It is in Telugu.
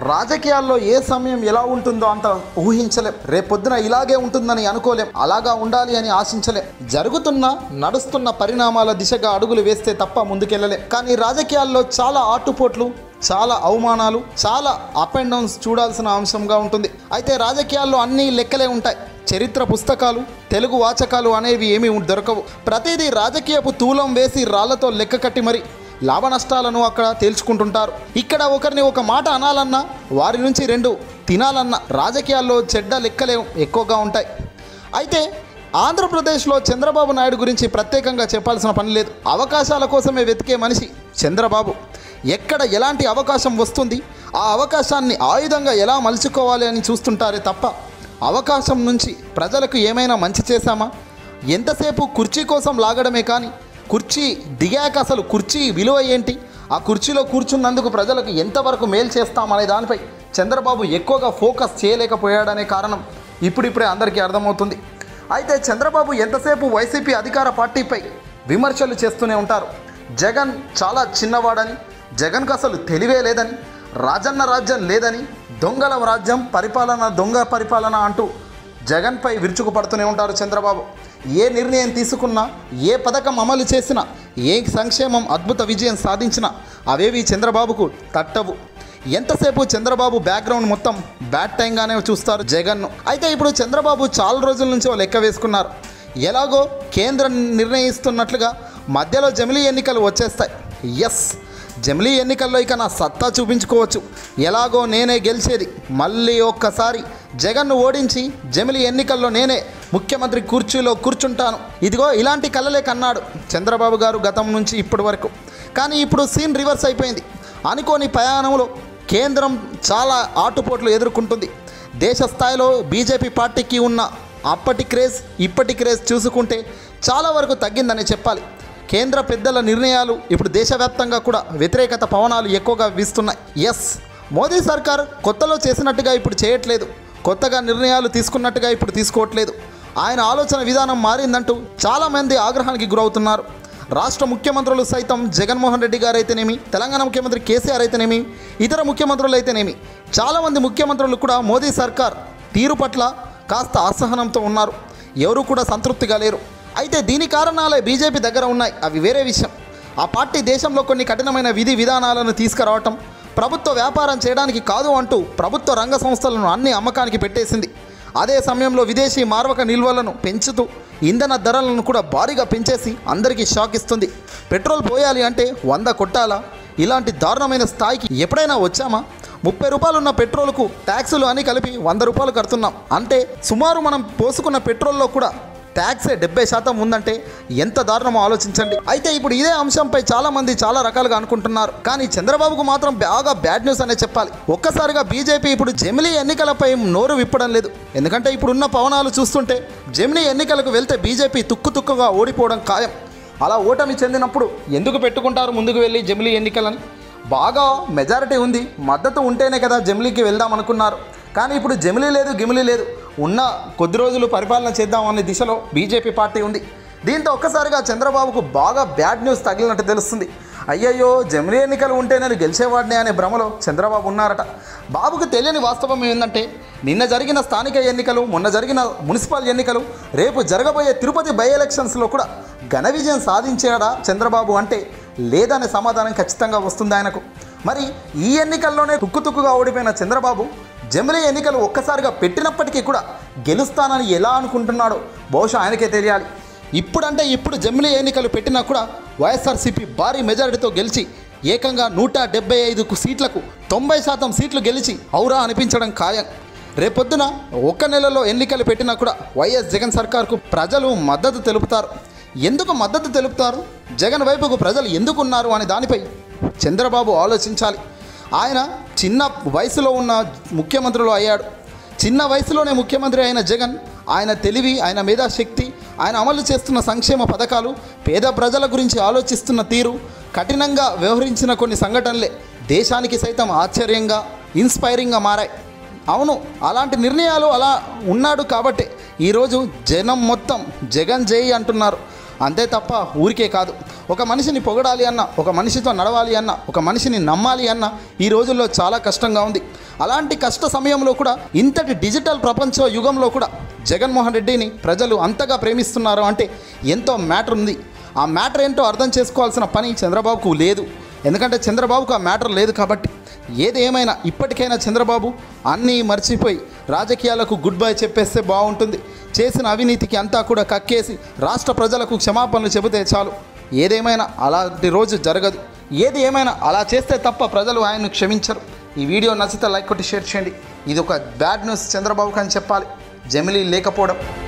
రాజకీయాల్లో ఏ సమయం ఎలా ఉంటుందో అంత ఊహించలేం రేపొద్దున ఇలాగే ఉంటుందని అనుకోలేం అలాగా ఉండాలి అని ఆశించలేం జరుగుతున్న నడుస్తున్న పరిణామాల దిశగా అడుగులు వేస్తే తప్ప ముందుకెళ్ళలేం కానీ రాజకీయాల్లో చాలా ఆటుపోట్లు చాలా అవమానాలు చాలా అప్ అండ్ డౌన్స్ చూడాల్సిన అంశంగా ఉంటుంది అయితే రాజకీయాల్లో అన్ని లెక్కలే ఉంటాయి చరిత్ర పుస్తకాలు తెలుగు వాచకాలు అనేవి ఏమీ దొరకవు ప్రతిదీ రాజకీయపు తూలం వేసి రాళ్లతో లెక్క కట్టి మరి లాభ నష్టాలను అక్కడ తేల్చుకుంటుంటారు ఇక్కడ ఒకరిని ఒక మాట అనాలన్నా వారి నుంచి రెండు తినాలన్నా రాజకీయాల్లో చెడ్డ లెక్కలే ఎక్కువగా ఉంటాయి అయితే ఆంధ్రప్రదేశ్లో చంద్రబాబు నాయుడు గురించి ప్రత్యేకంగా చెప్పాల్సిన పని లేదు అవకాశాల కోసమే వెతికే మనిషి చంద్రబాబు ఎక్కడ ఎలాంటి అవకాశం వస్తుంది ఆ అవకాశాన్ని ఆయుధంగా ఎలా మలుచుకోవాలి అని చూస్తుంటారే తప్ప అవకాశం నుంచి ప్రజలకు ఏమైనా మంచి చేశామా ఎంతసేపు కుర్చీ కోసం లాగడమే కానీ కుర్చీ దిగాక అసలు కుర్చీ విలువ ఏంటి ఆ కుర్చీలో కూర్చున్నందుకు ప్రజలకు ఎంతవరకు మేలు చేస్తామనే దానిపై చంద్రబాబు ఎక్కువగా ఫోకస్ చేయలేకపోయాడనే కారణం ఇప్పుడిప్పుడే అందరికీ అర్థమవుతుంది అయితే చంద్రబాబు ఎంతసేపు వైసీపీ అధికార పార్టీపై విమర్శలు చేస్తూనే ఉంటారు జగన్ చాలా చిన్నవాడని జగన్కు అసలు తెలివే లేదని రాజన్న రాజ్యం లేదని దొంగల రాజ్యం పరిపాలన దొంగ పరిపాలన అంటూ జగన్పై విరుచుకుపడుతూనే ఉంటారు చంద్రబాబు ఏ నిర్ణయం తీసుకున్నా ఏ పథకం అమలు చేసినా ఏ సంక్షేమం అద్భుత విజయం సాధించినా అవేవి చంద్రబాబుకు తట్టవు ఎంతసేపు చంద్రబాబు బ్యాక్గ్రౌండ్ మొత్తం బ్యాడ్ టైంగానే చూస్తారు జగన్ను అయితే ఇప్పుడు చంద్రబాబు చాలా రోజుల నుంచి ఓ లెక్క వేసుకున్నారు ఎలాగో కేంద్రం నిర్ణయిస్తున్నట్లుగా మధ్యలో జమిలీ ఎన్నికలు వచ్చేస్తాయి ఎస్ జమిలీ ఎన్నికల్లో ఇక నా సత్తా చూపించుకోవచ్చు ఎలాగో నేనే గెలిచేది మళ్ళీ ఒక్కసారి జగన్ను ఓడించి జమిలీ ఎన్నికల్లో నేనే ముఖ్యమంత్రి కుర్చీలో కూర్చుంటాను ఇదిగో ఇలాంటి కలలే కన్నాడు చంద్రబాబు గారు గతం నుంచి ఇప్పటి వరకు కానీ ఇప్పుడు సీన్ రివర్స్ అయిపోయింది అనుకోని ప్రయాణంలో కేంద్రం చాలా ఆటుపోట్లు ఎదుర్కొంటుంది దేశ స్థాయిలో బీజేపీ పార్టీకి ఉన్న అప్పటి క్రేజ్ ఇప్పటి క్రేజ్ చూసుకుంటే చాలా వరకు తగ్గిందని చెప్పాలి కేంద్ర పెద్దల నిర్ణయాలు ఇప్పుడు దేశవ్యాప్తంగా కూడా వ్యతిరేకత పవనాలు ఎక్కువగా వీస్తున్నాయి ఎస్ మోదీ సర్కార్ కొత్తలో చేసినట్టుగా ఇప్పుడు చేయట్లేదు కొత్తగా నిర్ణయాలు తీసుకున్నట్టుగా ఇప్పుడు తీసుకోవట్లేదు ఆయన ఆలోచన విధానం మారిందంటూ చాలామంది ఆగ్రహానికి గురవుతున్నారు రాష్ట్ర ముఖ్యమంత్రులు సైతం జగన్మోహన్ రెడ్డి గారు అయితేనేమి తెలంగాణ ముఖ్యమంత్రి కేసీఆర్ అయితేనేమి ఇతర ముఖ్యమంత్రులు అయితేనేమి చాలామంది ముఖ్యమంత్రులు కూడా మోదీ సర్కార్ తీరు పట్ల కాస్త అసహనంతో ఉన్నారు ఎవరు కూడా సంతృప్తిగా లేరు అయితే దీని కారణాలే బీజేపీ దగ్గర ఉన్నాయి అవి వేరే విషయం ఆ పార్టీ దేశంలో కొన్ని కఠినమైన విధి విధానాలను తీసుకురావటం ప్రభుత్వ వ్యాపారం చేయడానికి కాదు అంటూ ప్రభుత్వ రంగ సంస్థలను అన్ని అమ్మకానికి పెట్టేసింది అదే సమయంలో విదేశీ మార్వక నిల్వలను పెంచుతూ ఇంధన ధరలను కూడా భారీగా పెంచేసి అందరికీ షాక్ ఇస్తుంది పెట్రోల్ పోయాలి అంటే వంద కొట్టాలా ఇలాంటి దారుణమైన స్థాయికి ఎప్పుడైనా వచ్చామా ముప్పై రూపాయలు ఉన్న పెట్రోల్కు ట్యాక్సులు అని కలిపి వంద రూపాయలు కడుతున్నాం అంటే సుమారు మనం పోసుకున్న పెట్రోల్లో కూడా ట్యాక్సే డెబ్బై శాతం ఉందంటే ఎంత దారుణమో ఆలోచించండి అయితే ఇప్పుడు ఇదే అంశంపై చాలా మంది చాలా రకాలుగా అనుకుంటున్నారు కానీ చంద్రబాబుకు మాత్రం బాగా బ్యాడ్ న్యూస్ అనే చెప్పాలి ఒక్కసారిగా బీజేపీ ఇప్పుడు జమిలీ ఎన్నికలపై నోరు విప్పడం లేదు ఎందుకంటే ఇప్పుడున్న పవనాలు చూస్తుంటే జమిలీ ఎన్నికలకు వెళ్తే బీజేపీ తుక్కు తుక్కుగా ఓడిపోవడం ఖాయం అలా ఓటమి చెందినప్పుడు ఎందుకు పెట్టుకుంటారు ముందుకు వెళ్ళి జమిలీ ఎన్నికలని బాగా మెజారిటీ ఉంది మద్దతు ఉంటేనే కదా జమిలీకి వెళ్దాం అనుకున్నారు కానీ ఇప్పుడు జమిలీ లేదు గిమిలీ లేదు ఉన్న కొద్ది రోజులు పరిపాలన చేద్దాం అనే దిశలో బీజేపీ పార్టీ ఉంది దీంతో ఒక్కసారిగా చంద్రబాబుకు బాగా బ్యాడ్ న్యూస్ తగిలినట్టు తెలుస్తుంది అయ్యయ్యో జమిలీ ఎన్నికలు ఉంటే నేను గెలిచేవాడినే అనే భ్రమలో చంద్రబాబు ఉన్నారట బాబుకు తెలియని వాస్తవం ఏంటంటే నిన్న జరిగిన స్థానిక ఎన్నికలు మొన్న జరిగిన మున్సిపల్ ఎన్నికలు రేపు జరగబోయే తిరుపతి బై ఎలక్షన్స్లో కూడా ఘన విజయం సాధించాడా చంద్రబాబు అంటే లేదనే సమాధానం ఖచ్చితంగా వస్తుంది ఆయనకు మరి ఈ ఎన్నికల్లోనే తుక్కు తుక్కుగా ఓడిపోయిన చంద్రబాబు జమిలీ ఎన్నికలు ఒక్కసారిగా పెట్టినప్పటికీ కూడా గెలుస్తానని ఎలా అనుకుంటున్నాడో బహుశా ఆయనకే తెలియాలి ఇప్పుడంటే ఇప్పుడు జమిలీ ఎన్నికలు పెట్టినా కూడా వైఎస్ఆర్సీపీ భారీ మెజారిటీతో గెలిచి ఏకంగా నూట డెబ్బై ఐదు సీట్లకు తొంభై శాతం సీట్లు గెలిచి ఔరా అనిపించడం ఖాయం రేపొద్దున ఒక్క నెలలో ఎన్నికలు పెట్టినా కూడా వైఎస్ జగన్ సర్కార్కు ప్రజలు మద్దతు తెలుపుతారు ఎందుకు మద్దతు తెలుపుతారు జగన్ వైపుకు ప్రజలు ఎందుకు ఉన్నారు అనే దానిపై చంద్రబాబు ఆలోచించాలి ఆయన చిన్న వయసులో ఉన్న ముఖ్యమంత్రులు అయ్యాడు చిన్న వయసులోనే ముఖ్యమంత్రి అయిన జగన్ ఆయన తెలివి ఆయన మేధాశక్తి ఆయన అమలు చేస్తున్న సంక్షేమ పథకాలు పేద ప్రజల గురించి ఆలోచిస్తున్న తీరు కఠినంగా వ్యవహరించిన కొన్ని సంఘటనలే దేశానికి సైతం ఆశ్చర్యంగా ఇన్స్పైరింగ్గా మారాయి అవును అలాంటి నిర్ణయాలు అలా ఉన్నాడు కాబట్టి ఈరోజు జనం మొత్తం జగన్ జై అంటున్నారు అంతే తప్ప ఊరికే కాదు ఒక మనిషిని పొగడాలి అన్న ఒక మనిషితో నడవాలి అన్న ఒక మనిషిని నమ్మాలి అన్న ఈ రోజుల్లో చాలా కష్టంగా ఉంది అలాంటి కష్ట సమయంలో కూడా ఇంతటి డిజిటల్ ప్రపంచ యుగంలో కూడా జగన్మోహన్ రెడ్డిని ప్రజలు అంతగా ప్రేమిస్తున్నారు అంటే ఎంతో మ్యాటర్ ఉంది ఆ మ్యాటర్ ఏంటో అర్థం చేసుకోవాల్సిన పని చంద్రబాబుకు లేదు ఎందుకంటే చంద్రబాబుకు ఆ మ్యాటర్ లేదు కాబట్టి ఏది ఏమైనా ఇప్పటికైనా చంద్రబాబు అన్నీ మర్చిపోయి రాజకీయాలకు గుడ్ బై చెప్పేస్తే బాగుంటుంది చేసిన అవినీతికి అంతా కూడా కక్కేసి రాష్ట్ర ప్రజలకు క్షమాపణలు చెబితే చాలు ఏదేమైనా అలాంటి రోజు జరగదు ఏది ఏమైనా అలా చేస్తే తప్ప ప్రజలు ఆయన్ను క్షమించరు ఈ వీడియో నచ్చితే లైక్ కొట్టి షేర్ చేయండి ఇది ఒక బ్యాడ్ న్యూస్ చంద్రబాబుకి అని చెప్పాలి జమిలీ లేకపోవడం